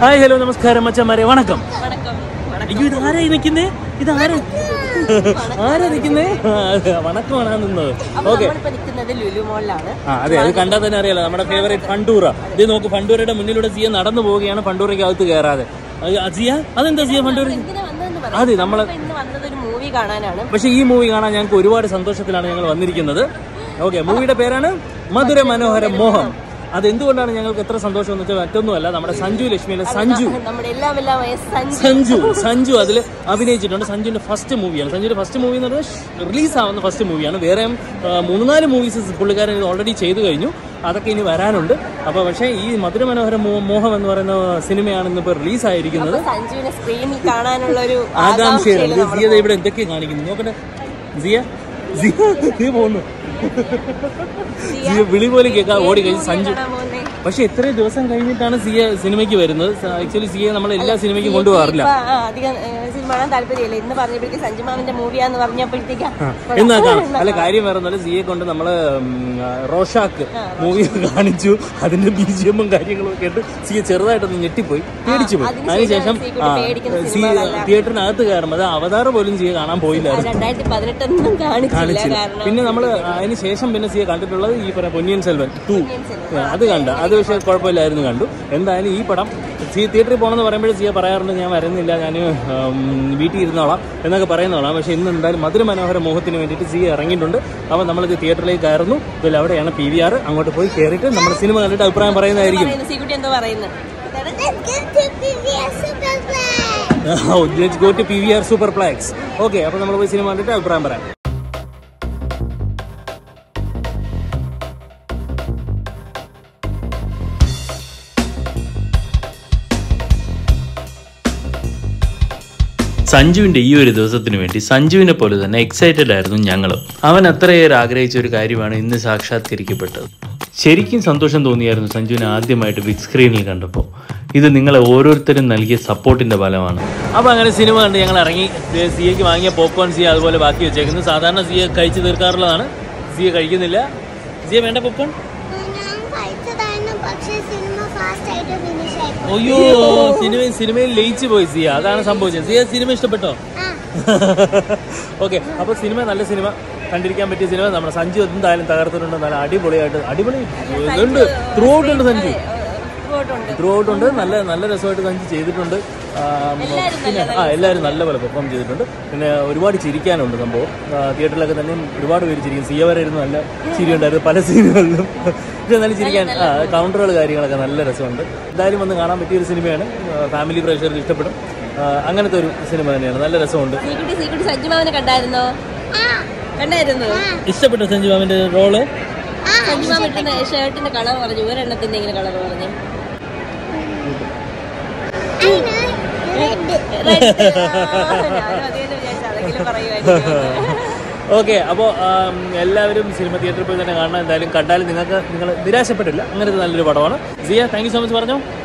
Hi hello നമസ്കാരം മച്ചന്മാരെ വണക്കം വണക്കം അയ്യോ ഇത് ആരായി നിൽക്കുന്നേ ഇത് ആരാ ആരാ നിൽക്കുന്നേ വണക്കമാണ് നിന്നത് അപ്പൊ ഓക്കെ നമ്മളിപ്പോ നിൽക്കുന്നത് ലുലു മോളിലാണ് ആ അതെ അത് കണ്ടാൽ തന്നെ അറിയാലോ നമ്മുടെ ഫേവറേറ്റ് ഫണ്ടൂറ ഇത് നോക്ക് ഫണ്ടൂരയുടെ മുന്നിലൂടെ സിയ നടന്നു പോവുകയാണ് ഫണ്ടൂരയ്ക്ക് അകത്ത് കയറാതെ അത് ആ സിയ അതെന്താ സിയ ഫണ്ടൂര എന്തിനാ വന്നതെന്ന് പറയാം അതെ നമ്മള് ഇപ്പൊ ഇന്ന് വന്നത് ഒരു മൂവി കാണാനാണ് പക്ഷെ ഈ മൂവി കാണാൻ ഞങ്ങൾക്ക് ഒരുപാട് സന്തോഷത്തിലാണ് ഞങ്ങൾ വന്നിരിക്കുന്നത് ഓക്കെ മൂവിയുടെ പേരാണ് മധുര മനോഹര മോഹം അത് എന്തുകൊണ്ടാണ് ഞങ്ങൾക്ക് എത്ര സന്തോഷം എന്ന് വെച്ചാൽ മറ്റൊന്നുമല്ല നമ്മുടെ സഞ്ജു ലക്ഷ്മിയിലെ സഞ്ജു നമ്മുടെ എല്ലാം എല്ലാം സഞ്ജു സഞ്ജു സഞ്ജു അതിൽ അഭിനയിച്ചിട്ടുണ്ട് സഞ്ജുവിന്റെ ഫസ്റ്റ് മൂവിയാണ് സഞ്ജുവിന്റെ ഫസ്റ്റ് മൂവി എന്ന് പറഞ്ഞാൽ റിലീസ് ആവുന്ന ഫസ്റ്റ് മൂവിയാണ് വേറെ ആ, മൂന്ന് നാല് മൂവീസ് പുള്ളിക്കാരൻ ഇത് ഓൾറെഡി ചെയ്തു കഴിഞ്ഞു അതൊക്കെ ഇനി വരാനുണ്ട് അപ്പോൾ പക്ഷേ ഈ മധുര മനോഹര മോ- മോഹം എന്ന് പറയുന്ന സിനിമയാണ് ഇന്നിപ്പോൾ റിലീസ് ആയിരിക്കുന്നത് സഞ്ജുവിനെ സ്ക്രീനിൽ കാണാനുള്ള ഒരു ആകാംക്ഷയാണ് ഇത് സിയ ദേ ഇവിടെ എന്തൊക്കെ കാണിക്കുന്നു നോക്കട്ടെ സിയ സിയ നീ പോകുന്നു സിയ വിളി പോലും കേൾക്കാൻ ഓടി കഴിഞ്ഞ് സഞ്ജു പക്ഷെ എത്രയും ദിവസം കഴിഞ്ഞിട്ടാണ് സിയ സിനിമയ്ക്ക് വരുന്നത് ആക്ച്വലി സിയെ നമ്മൾ എല്ലാ സിനിമയ്ക്കും കൊണ്ടുപോകാറില്ല അധികം ഏ, സിനിമ കാണാൻ താല്പര്യമില്ല ഇന്ന് പറഞ്ഞപ്പോഴേക്ക് സഞ്ജു മാമിന്റെ മൂവിയാന്ന് പറഞ്ഞപ്പോഴത്തേക്ക് എന്നാ കാണാം അല്ല കാര്യം വേറെ ഒന്നുമല്ല സിയെ കൊണ്ട് നമ്മള് ഉം, ആ, റോഷാക്ക് മൂവി കാണിച്ചു അതിന്റെ ബീജിയമും കാര്യങ്ങളും ഒക്കെ ആയിട്ട് സിയെ ചെറുതായിട്ടൊന്ന് ഞെട്ടിപ്പോയി പേടിച്ചു പോയി അതിനുശേഷം സിയെ പേടിക്കുന്ന സി തിയേറ്ററിനകത്ത് കയറുമ്പോൾ അത് അവതാർ പോലും സിയെ കാണാൻ പോയില്ലായിരുന്നു രണ്ടായിരത്തി പതിനെട്ടൊന്നും കാണിച്ചില്ല കാണിച്ചില്ല കാരണം പിന്നെ നമ്മൾ അതിന് ശേഷം പിന്നെ സിയെ കണ്ടിട്ടുള്ളത് ഈ പറയാം പൊന്നിയൻ സെൽവൻ ടു അത് കണ്ട അത് പക്ഷേ കുഴപ്പമില്ലായിരുന്നു കണ്ടു എന്തായാലും ഈ പടം സി തിയേറ്ററിൽ പോകണമെന്ന് പറയുമ്പോഴേ സിയ പറയാറുണ്ട് ഞാൻ വരുന്നില്ല ഞാൻ വീട്ടിൽ ഇരുന്നോളാം എന്നൊക്കെ പറയുന്നോളാം പക്ഷേ ഇന്ന് എന്തായാലും മധുര മനോഹര മോഹത്തിന് വേണ്ടിയിട്ട് സിയ ഇറങ്ങിയിട്ടുണ്ട് അപ്പോൾ നമ്മളിത് തിയേറ്ററിലേക്ക് കയറുന്നു ഇതിൽ അവിടെയാണ് പി വി ആർ അങ്ങോട്ട് പോയി കയറിയിട്ട് നമ്മൾ സിനിമ കണ്ടിട്ട് അഭിപ്രായം പറയുന്നതായിരിക്കും പറയുന്നു സീക്കുട്ടി എന്തോ പറയുന്നു go to P V R superplex okay അപ്പോൾ നമ്മൾ പോയി സിനിമ കണ്ടിട്ട് അഭിപ്രായം പറയാം സഞ്ജുവിന്റെ ഈ ഒരു ദിവസത്തിന് വേണ്ടി സഞ്ജുവിനെ പോലെ തന്നെ എക്സൈറ്റഡ് ആയിരുന്നു ഞങ്ങളും അവൻ അത്രയേറെ ആഗ്രഹിച്ച ഒരു കാര്യമാണ് ഇന്ന് സാക്ഷാത്കരിക്കപ്പെട്ടത് ശരിക്കും സന്തോഷം തോന്നിയായിരുന്നു സഞ്ജുവിനെ ആദ്യമായിട്ട് ബിഗ് സ്ക്രീനിൽ കണ്ടപ്പോൾ ഇത് നിങ്ങളെ ഓരോരുത്തരും നൽകിയ സപ്പോർട്ടിന്റെ ഫലമാണ് അപ്പോൾ അങ്ങനെ സിനിമ കണ്ട് ഞങ്ങൾ ഇറങ്ങി സിയക്ക് വാങ്ങിയ പോപ്കോൺ സിയ അതുപോലെ ബാക്കി വെച്ചേക്കുന്നു സാധാരണ സിയ കഴിച്ച് തീർക്കാറുള്ളതാണ് സിയ കഴിക്കുന്നില്ല സിയ വേണ്ട പോപ്കോൺ ഞാൻ കഴിച്ചതായിരുന്നു പക്ഷേ സിനിമ ഫാസ്റ്റ് ആയിട്ട് ഫിനിഷ് ആയി അയ്യോ സിനിമ സിനിമയിൽ ലയിച്ചു പോയി സിയ അതാണ് സംഭവിച്ചത് സിയ സിനിമ ഇഷ്ടപ്പെട്ടോ ആ ഓക്കെ അപ്പോൾ സിനിമ നല്ല സിനിമ കണ്ടിരിക്കാൻ പറ്റിയ സിനിമ നമ്മുടെ സഞ്ജു എന്തായാലും തകർത്തിട്ടുണ്ട് നല്ല അടിപൊളിയായിട്ട് അടിപൊളി ഇതുണ്ട് ത്രൂ ഔട്ട് ഉണ്ട് സഞ്ജു ഇങ്ങോട്ടുണ്ട് ത്രൂ ഔട്ട് ഉണ്ട് നല്ല നല്ല രസമായിട്ട് സഞ്ജു ചെയ്തിട്ടുണ്ട് ആം, പിന്നെ ആ എല്ലാവരും നല്ലപോലെ പെർഫോം ചെയ്തിട്ടുണ്ട് പിന്നെ ഒരുപാട് ചിരിക്കാനുണ്ട് സംഭവം ആ, തിയേറ്ററിലൊക്കെ തന്നെ ഒരുപാട് പേര് ചിരിക്കും സിയ വരെ ഇരുന്ന് നല്ല ചിരി ഉണ്ടായിരുന്നു പല സീനുകളിലും പക്ഷെ എന്നാലും ചിരിക്കാൻ ആ കൗണ്ടറുകൾ കാര്യങ്ങളൊക്കെ നല്ല രസമുണ്ട് എന്തായാലും വന്ന് കാണാൻ പറ്റിയ ഒരു സിനിമയാണ് ഫാമിലി പ്രേക്ഷകർക്ക് ഇഷ്ടപ്പെടും ആ, അങ്ങനത്തെ ഒരു സിനിമ തന്നെയാണ് നല്ല രസമുണ്ട് സീക്കുട്ടി സീക്കുട്ടി സഞ്ജു മാമിനെ കണ്ടായിരുന്നോ കണ്ടായിരുന്നു ഇഷ്ടപ്പെട്ടു സഞ്ജു മാമിന്റെ റോള് സഞ്ജു മാമ ഇട്ടുന്ന ഷർട്ടിന്റെ കളർ പറഞ്ഞു ഒരെണ്ണത്തിന്റെ ഇങ്ങനെ കളർ പറഞ്ഞു അതിന് Red. ആ, ഞാനും അതേ വിചാരിച്ചു അതെങ്കിലും പറയുമായിരിക്കും ഓക്കെ അപ്പോൾ എല്ലാവരും സിനിമ തിയേറ്ററിൽ പോയി തന്നെ കാണണം എന്തായാലും കണ്ടാലും നിങ്ങൾക്ക് നിങ്ങൾ നിരാശപ്പെട്ടില്ല അങ്ങനത്തെ നല്ലൊരു പടമാണ് സിയ താങ്ക് യു സോ മച്ച് പറഞ്ഞോ